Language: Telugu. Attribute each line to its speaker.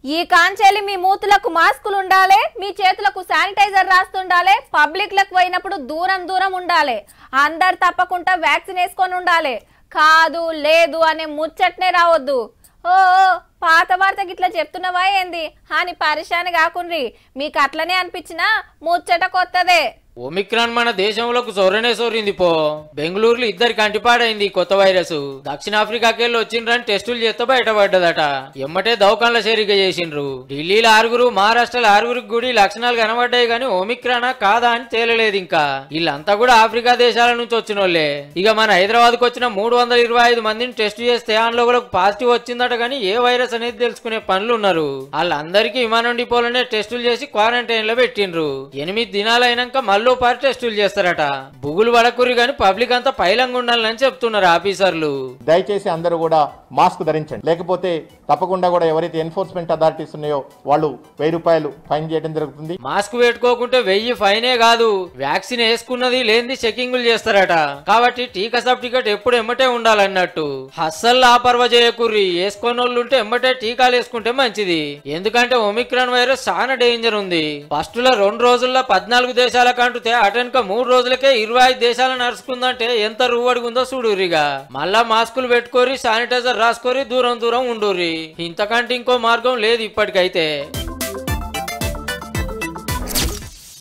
Speaker 1: ఈ కాంచెలి మీ మూతులకు మాస్కులు ఉండాలి మీ చేతులకు శానిటైజర్ రాస్తుండాలి పబ్లిక్ లకు పోయినప్పుడు దూరం దూరం ఉండాలి అందరు తప్పకుండా వ్యాక్సిన్ వేసుకొని ఉండాలి కాదు లేదు అనే ముచ్చట్నే రావద్దు ఓ ఓ, పాత వార్త గిట్లా చెప్తున్నావా ఏంది అని పరిశాని కాకుండ్రి మీకు అట్లనే అనిపించినా ముచ్చట కొత్తదే
Speaker 2: ఒమిక్రాన్ మన దేశంలోకి సొర్రనే సోరింది పో బెంగళూరులో ఇద్దరికి అంటిపాడైంది ఈ కొత్త వైరస్ దక్షిణాఫ్రికాకి వెళ్ళి వచ్చిండ్రని టెస్టులు చేస్తే బయటపడ్డదట ఎమ్మటే దౌకాన్ల చేరిక చేసిండ్రు ఢిల్లీలో ఆరుగురు మహారాష్ట్రలో ఆరుగురికి కూడా ఈ లక్షణాలు కనబడ్డాయి కానీ ఒమిక్రానా కాదా అని తేలలేదు ఇంకా వీళ్ళంతా కూడా ఆఫ్రికా దేశాల నుంచి వచ్చిన వాళ్ళే ఇక మన హైదరాబాద్ కు వచ్చిన మూడు వందల ఇరవై ఐదు మందిని టెస్ట్ చేస్తే అందులో కూడా పాజిటివ్ వచ్చిందట కానీ ఏ వైరస్ అనేది తెలుసుకునే పనులు ఉన్నారు వాళ్ళందరికీ విమానం డిపోలోనే టెస్టులు చేసి క్వారంటైన్ లో పెట్టిండ్రు ఎనిమిది దినాలు అయినాక మళ్ళీ పారి టెస్టులు చేస్తారట బుగులు పడకురి గాని పబ్లిక్ అంతా పైలంగా ఉండాలని చెప్తున్నారు ఆఫీసర్లు
Speaker 3: దయచేసి అందరూ కూడా మాస్క్ ధరించండి లేకపోతే తప్పకుండా కూడా ఎవరైతే ఎన్ఫోర్స్మెంట్ అథారిటీస్ ఉన్నాయో వాళ్ళు వెయ్యి రూపాయలు ఫైన్ చేయడం జరుగుతుంది
Speaker 2: మాస్క్ పెట్టుకోకుంటే వెయ్యి ఫైనే కాదు వ్యాక్సిన్ వేసుకున్నది లేనిది చెకింగ్లు చేస్తారట కాబట్టి టీకా సర్టిఫికెట్ ఎప్పుడు ఎమ్మటే ఉండాలన్నట్టు అస్సలు లాపర్వ చేయకుర్రి వేసుకున్న వాళ్ళు ఉంటే ఎమ్మటే టీకాలు వేసుకుంటే మంచిది ఎందుకంటే ఒమిక్రాన్ వైరస్ చాలా డేంజర్ ఉంది ఫస్ట్ లో రెండు రోజుల్లో పద్నాలుగు దేశాల కంటుతే అటెన్క మూడు రోజులకే ఇరవై ఐదు దేశాలు నడుచుకుందంటే ఎంత రువ్వడిగుందో చూడురిగా మళ్ళా మాస్కులు పెట్టుకోరి శానిటైజర్ రాసుకోరి దూరం దూరం ఉండుర్రి ఇంతకంటే ఇంకో మార్గం లేదు ఇప్పటికైతే